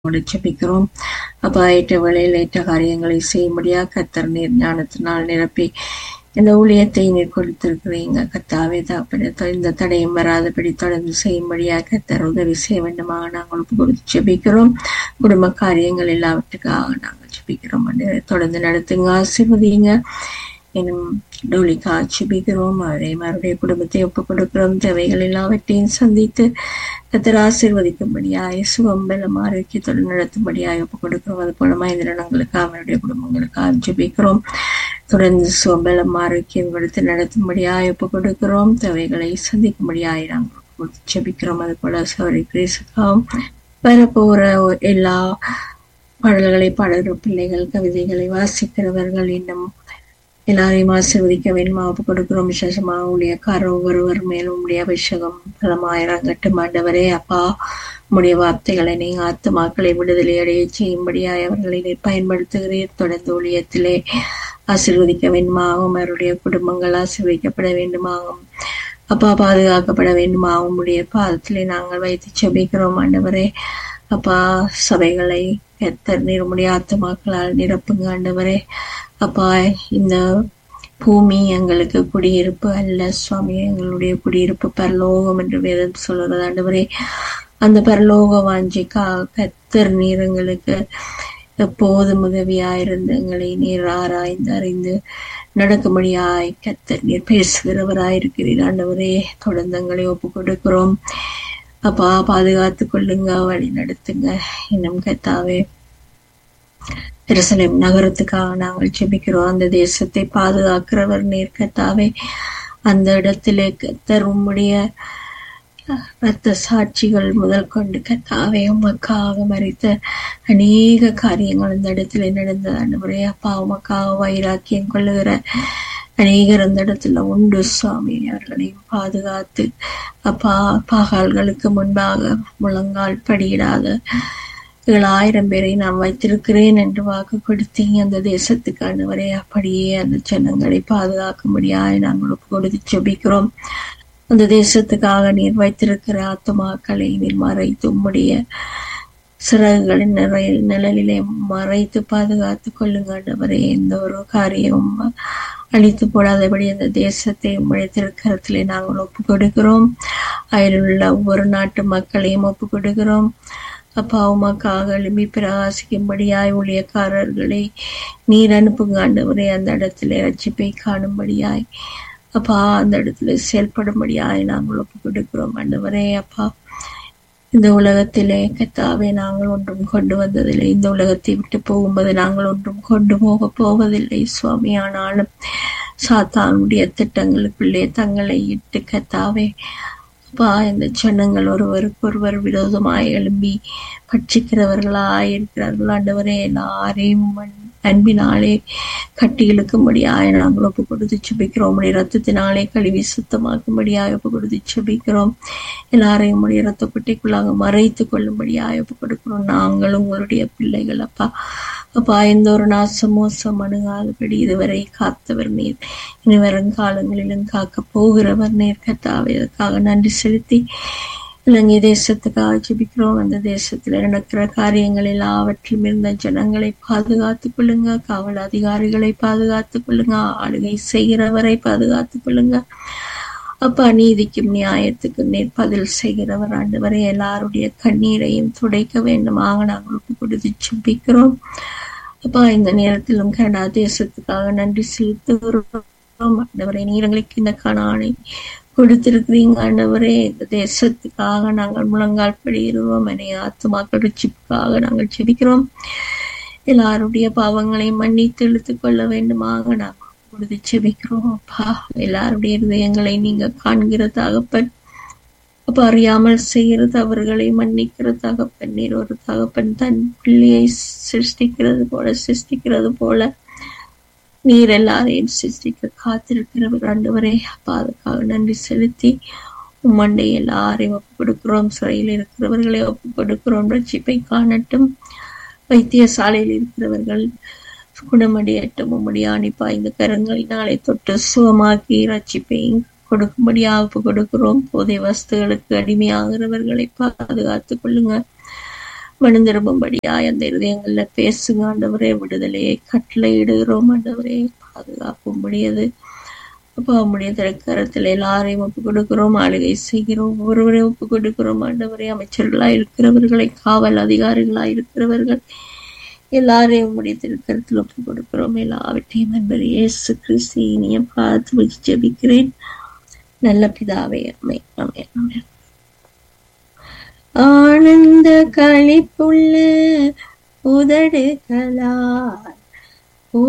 ஜெபிக்கிறோம் அப்பா ஏற்ற வேளையில் ஏற்ற காரியங்களை செய்யும்படியா கத்தர் நீர் ஞானத்தினால் நிரப்பி இந்த ஊழியத்தை நீர் கொடுத்திருக்கிறீங்க கத்தாவே தாப்பிட இந்த தடையும் வராதபடி தொடர்ந்து செய்யும்படியா கத்தர் உதவி செய்ய வேண்டுமாக நாங்கள் ஒப்பு கொடுத்து ஜெபிக்கிறோம் குடும்ப காரியங்கள் எல்லாவற்றுக்காக நாங்கள் ஜெபிக்கிறோம் தொடர்ந்து நடத்துங்க ஆசிர்வதிங்க எனும் டோலிக்கா ஜெபிக்கிறோம் அவரை அவருடைய குடும்பத்தை ஒப்புக் கொடுக்கிறோம் தேவைகள் எல்லாவற்றையும் சந்தித்து கத்தர் ஆசீர்வதிக்கும்படியாய் சுகம் பலம் ஆரோக்கியத்துடன் நடத்தும்படியாய் ஒப்புக் கொடுக்கிறோம் அது போல மனிதனங்களுக்கு அவருடைய குடும்பங்களுக்காக ஜெபிக்கிறோம் தொடர்ந்து சுகபலம் ஆரோக்கியம் கொடுத்து நடத்தும்படியாய் ஒப்புக் கொடுக்கிறோம் தேவைகளை சந்திக்கும்படியாய் நாங்கள் ஜெபிக்கிறோம் அது போல சௌரி கிரேசுக்காவும் வரப்போற எல்லா பாடல்களை பாடுகிற பிள்ளைகள் கவிதைகளை வாசிக்கிறவர்கள் இன்னும் எல்லாரையும் ஆசிர்வதிக்க வேண்டுமா ஒப்பு கொடுக்கிறோம் விசேஷமாக ஊழியக்கார ஒவ்வொருவர் மேலும் உடைய அபிஷேகம் பலமாயிரங்கட்டும் ஆண்டவரே அப்பா உடைய வார்த்தைகளை நீங்க ஆத்துமாக்களை விடுதலை அடைய செய்யும்படியாய் அவர்களை நீர் பயன்படுத்துகிறீர் தொடர்ந்து ஊழியத்திலே ஆசிர்வதிக்க வேண்டுமாகும் அவருடைய குடும்பங்கள் ஆசிர்வதிக்கப்பட வேண்டுமாகும் அப்பா பாதுகாக்கப்பட வேண்டுமாகும் உடைய பாதத்திலே நாங்கள் வைத்து செபிக்கிறோம் ஆண்டவரே அப்பா சபைகளை கத்தர் நிறமுடைய ஆத்துமாக்களால் நிரப்புங்க ஆண்டவரே அப்பா இந்த பூமி எங்களுக்கு குடியிருப்பு அல்ல சுவாமி எங்களுடைய குடியிருப்பு பரலோகம் என்று வேதம் சொல்றது ஆண்டவரே அந்த பரலோக வாஞ்சிக்கா கத்தர் நீர் எங்களுக்கு எப்போதும் உதவியாயிருந்து எங்களை நீர் ஆராய்ந்து அறிந்து நடக்கும்படியாய் கத்தர் நீர் பேசுகிறவராயிருக்கிறீர் ஆண்டவரே தொடர்ந்து எங்களை ஒப்பு கொடுக்கிறோம் அப்பா பாதுகாத்து கொள்ளுங்க வழி நடத்துங்க இன்னும் கத்தாவே எருசலேம் நகரத்துக்காக நாங்கள் ஜெபிக்கிறோம் அந்த தேசத்தை பாதுகாக்கிறவர் நீர் கத்தாவே அந்த இடத்திலே கத்தர் உம்முடைய ரத்த சாட்சிகள் முதல் கொண்டு கத்தாவே உமக்காக மறித்த அநேக காரியங்கள் இந்த இடத்துல நடந்தது அன்றுமுறை அப்பா உமக்காக வைராக்கியம் கொள்ளுகிற அநேகர் அந்த இடத்துல உண்டு சுவாமி அவர்களையும் பாதுகாத்து அப்பா பாகால்களுக்கு முன்பாக முழங்கால் படியிடாத ஏழாயிரம் பேரை நான் வைத்திருக்கிறேன் என்று வாக்கு கொடுத்தீங்க அந்த தேசத்துக்கு அனுவரே அப்படியே அந்த ஜனங்களை பாதுகாக்கும்படியாய் நாங்கள் கொடுத்து செபிக்கிறோம் அந்த தேசத்துக்காக நீர் வைத்திருக்கிற ஆத்மாக்களை நீர் மறைத்து உம்முடைய சிறகுகளின் நிறை நிழலிலே மறைத்து பாதுகாத்து கொள்ளுங்க ஆண்டவரே எந்த ஒரு காரியமும் அழித்து போடாதபடி அந்த தேசத்தை உம்முடைய திருக்கரத்திலே நாங்கள் ஒப்பு கொடுக்கிறோம் அதிலுள்ள ஒவ்வொரு நாட்டு மக்களையும் ஒப்பு கொடுக்கிறோம் அப்பா உமக்காக எழுப்பி பிரகாசிக்கும்படியாய் ஊழியக்காரர்களை நீர் அனுப்புங்க ஆண்டவரே அந்த இடத்துல ரட்சிப்பை காணும்படியாய் அப்பா அந்த இடத்துல செயல்படும்படியாய் நாங்கள் ஒப்பு கொடுக்கிறோம் ஆண்டவரே அப்பா இந்த உலகத்திலே கத்தாவே நாங்கள் ஒன்றும் கொண்டு வந்ததில்லை இந்த உலகத்தை விட்டு போகும்போது நாங்கள் ஒன்றும் கொண்டு போக போவதில்லை சுவாமி ஆனாலும் சாத்தானுடைய திட்டங்களுக்குள்ளே தங்களை இட்டு கத்தாவே அப்பா இந்த ஜனங்கள் ஒருவருக்கு ஒருவர் விரோதமாய் எழும்பி பட்சிக்கிறவர்களாய் இருக்கிறார்கள் ஆண்டவரே எல்லாரையும் அன்பினாலே கட்டி இழுக்கும்படியாய் நாங்கள் ஒப்பு கொடுத்து செபிக்கிறோம் உடைய ரத்தத்தினாலே கழுவி சுத்தமாக்கும்படியாய் ஒப்பு கொடுத்து செபிக்கிறோம் எல்லாரையும் உடைய ரத்த குட்டைக்குள்ளாக மறைத்து கொள்ளும்படியாய் ஒப்பு கொடுக்கிறோம் நாங்கள் உங்களுடைய பிள்ளைகள் அப்பா அப்பா எந்த ஒரு நாசமோசம் அணுகாதபடி இதுவரை காத்தவர் நீர் இனி வரும் காலங்களிலும் காக்க போகிறவர் நீர் கத்தாவே அதற்காக நன்றி செலுத்தி இலங்கை தேசத்துக்காக ஜெபிக்கிறோம் அந்த தேசத்துல நடக்கிற காரியங்கள் எல்லாவற்றிலும் இருந்த ஜனங்களை பாதுகாத்துக் கொள்ளுங்க காவல் அதிகாரிகளை பாதுகாத்துக் கொள்ளுங்க ஆளுகை செய்கிறவரை பாதுகாத்துக் கொள்ளுங்க அப்பா நீதிக்கும் நியாயத்துக்கும் நேர் பதில் செய்கிறவர் ஆண்டவரை எல்லாருடைய கண்ணீரையும் துடைக்க வேண்டுமாக நாங்கள் ஒப்பு கொடுத்து ஜெபிக்கிறோம் அப்பா இந்த நேரத்திலும் கனடா தேசத்துக்காக நன்றி செலுத்துகிறோம் ஆண்டவரை நீரங்களுக்கு இந்த கணானை கொடுத்திருக்கிறீங்க ஆண்டவரே இந்த தேசத்துக்காக நாங்கள் முழங்கால் படுகிறோம் என்னை ஆத்துமாக்கள் ரிச்சிப்புக்காக நாங்கள் செபிக்கிறோம் எல்லாருடைய பாவங்களை மன்னித்து இழுத்துக் கொள்ள வேண்டுமாக நாங்கள் கொடுத்து செபிக்கிறோம் அப்பா எல்லாருடைய இதயங்களை நீங்க காண்கிற தகப்பன் அப்ப அறியாமல் செய்கிற தவறுகளை மன்னிக்கிற தகப்பன் நீர் ஒரு தகப்பன் தன் பிள்ளையை சிருஷ்டிக்கிறது போல சிருஷ்டிக்கிறது போல நீர் எல்லாரையும் சிருஷ்டிக்க காத்திருக்கிறவர் ஆண்டவரே அப்பா அதுக்காக நன்றி செலுத்தி உம்மண்டை எல்லாரையும் ஒப்பு கொடுக்கிறோம் சிறையில் இருக்கிறவர்களை ஒப்பு கொடுக்கிறோம் ரட்சிப்பை காணட்டும் வைத்தியசாலையில் இருக்கிறவர்கள் குணமடையட்டும் உம்முடைய அனுப்பா இந்த கரங்களினாலே தொட்டு சுகமாக்கி ரட்சிப்பை கொடுக்கும்படியாக ஒப்பு கொடுக்கிறோம் போதை வஸ்துகளுக்கு அடிமையாகிறவர்களை பாதுகாத்துக் கொள்ளுங்க மனம் திரும்பும்படியாய் அந்த இருதயங்கள்ல பேசுங்க ஆண்டவரே விடுதலையை கட்டளையிடுகிறோம் ஆண்டவரே பாதுகாப்பும்படியது அப்பா உம்முடைய திரைக்கரத்தில் எல்லாரையும் ஒப்பு கொடுக்கிறோம் ஆளுகை செய்கிறோம் ஒவ்வொருவரையும் ஒப்பு கொடுக்கிறோம் ஆண்டவரே அமைச்சர்களாய் இருக்கிறவர்களை காவல் அதிகாரிகளாய் இருக்கிறவர்கள் எல்லாரையும் உம்முடைய திருக்கரத்தில் ஒப்பு கொடுக்கிறோம் எல்லாவற்றையும் நண்பர் இயேசு கிறிஸ்து இனிய பார்த்து வச்சு ஜெபிக்கிறேன் நல்ல பிதாவே அம்மே அம்மே அம்மே ஆனந்த களிப்புள்ள உதடுகளால்